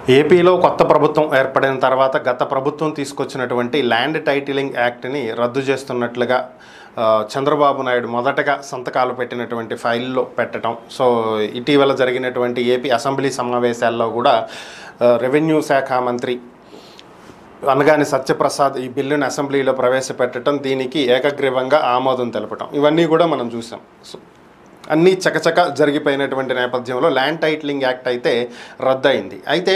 ఏపీలో కొత్త ప్రభుత్వం ఏర్పడిన తర్వాత గత ప్రభుత్వం తీసుకొచ్చినటువంటి ల్యాండ్ టైటిలింగ్ యాక్ట్ని రద్దు చేస్తున్నట్లుగా ఆ, చంద్రబాబు నాయుడు మొదటగా సంతకాలు పెట్టినటువంటి ఫైల్లో పెట్టడం సో ఇటీవల జరిగినటువంటి ఏపీ అసెంబ్లీ సమావేశాల్లో కూడా ఆ, రెవెన్యూ శాఖ మంత్రి అనగాని సత్యప్రసాద్ ఈ బిల్లుని అసెంబ్లీలో ప్రవేశపెట్టడం దీనికి ఏకగ్రీవంగా ఆమోదం తెలపటం ఇవన్నీ కూడా మనం చూసాం సో అన్నీ చకచక జరిగిపోయినటువంటి నేపథ్యంలో ల్యాండ్ టైటిలింగ్ యాక్ట్ అయితే రద్దయింది అయితే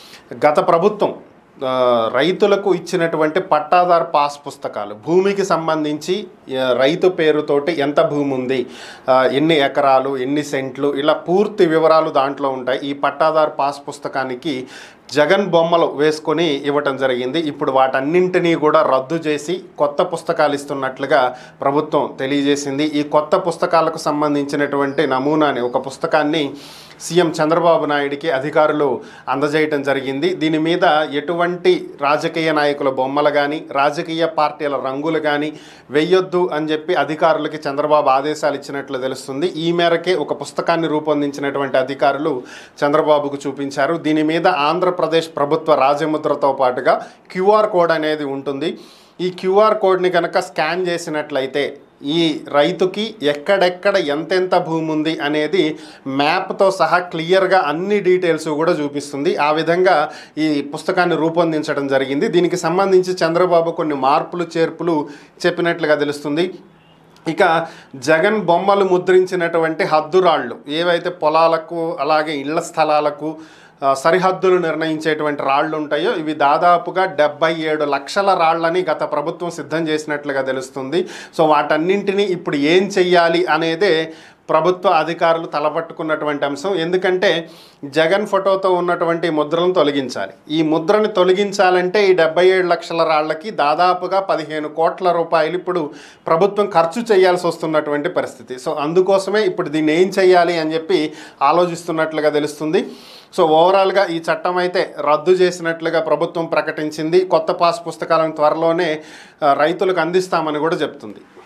గత ప్రభుత్వం ఆ, రైతులకు ఇచ్చినటువంటి పట్టాదారు పాస్ పుస్తకాలు భూమికి సంబంధించి ఆ, రైతు పేరుతోటి ఎంత భూమి ఉంది ఆ, ఎన్ని ఎకరాలు ఎన్ని సెంట్లు ఇలా పూర్తి వివరాలు దాంట్లో ఉంటాయి ఈ పట్టాదారు పాస్ పుస్తకానికి జగన్ బొమ్మలు వేసుకొని ఇవ్వటం జరిగింది ఇప్పుడు వాటన్నింటినీ కూడా రద్దు చేసి కొత్త పుస్తకాలు ఇస్తున్నట్లుగా ప్రభుత్వం తెలియజేసింది ఈ కొత్త పుస్తకాలకు సంబంధించినటువంటి నమూనాని ఒక పుస్తకాన్ని సీఎం చంద్రబాబు నాయుడికి అధికారులు అందజేయటం జరిగింది దీని మీద ఎటువంటి రాజకీయ నాయకుల బొమ్మలు కానీ రాజకీయ పార్టీల రంగులు కానీ వెయ్యొద్దు అని చెప్పి అధికారులకి చంద్రబాబు ఆదేశాలు ఇచ్చినట్లు తెలుస్తుంది ఈ మేరకే ఒక పుస్తకాన్ని రూపొందించినటువంటి అధికారులు చంద్రబాబుకు చూపించారు దీని మీద ఆంధ్రప్రదేశ్ ప్రభుత్వ రాజముద్రతో పాటుగా క్యూఆర్ కోడ్ అనేది ఉంటుంది ఈ క్యూఆర్ కోడ్ని కనుక స్కాన్ చేసినట్లయితే ఈ రైతుకి ఎక్కడెక్కడ ఎంతెంత భూమి ఉంది అనేది మ్యాప్తో సహా క్లియర్గా అన్ని డీటెయిల్స్ కూడా చూపిస్తుంది ఆ విధంగా ఈ పుస్తకాన్ని రూపొందించడం జరిగింది దీనికి సంబంధించి చంద్రబాబు కొన్ని మార్పులు చేర్పులు చెప్పినట్లుగా తెలుస్తుంది ఇక జగన్ బొమ్మలు ముద్రించినటువంటి హద్దురాళ్ళు ఏవైతే పొలాలకు అలాగే ఇళ్ల స్థలాలకు ఆ, సరిహద్దులు నిర్ణయించేటువంటి రాళ్ళు ఉంటాయో ఇవి దాదాపుగా డెబ్బై ఏడు లక్షల రాళ్ళని గత ప్రభుత్వం సిద్ధం చేసినట్లుగా తెలుస్తుంది సో వాటన్నింటినీ ఇప్పుడు ఏం చెయ్యాలి అనేదే ప్రభుత్వ అధికారులు తలపట్టుకున్నటువంటి అంశం ఎందుకంటే జగన్ ఫోటోతో ఉన్నటువంటి ముద్రలను తొలగించాలి ఈ ముద్రని తొలగించాలంటే ఈ డెబ్బై ఏడు లక్షల రాళ్ళకి దాదాపుగా పదిహేను కోట్ల రూపాయలు ఇప్పుడు ప్రభుత్వం ఖర్చు చేయాల్సి వస్తున్నటువంటి పరిస్థితి సో అందుకోసమే ఇప్పుడు దీన్ని ఏం చేయాలి అని చెప్పి ఆలోచిస్తున్నట్లుగా తెలుస్తుంది సో ఓవరాల్గా ఈ చట్టం అయితే రద్దు చేసినట్లుగా ప్రభుత్వం ప్రకటించింది కొత్త పాస్ పుస్తకాలను త్వరలోనే ఆ, రైతులకు అందిస్తామని కూడా చెప్తుంది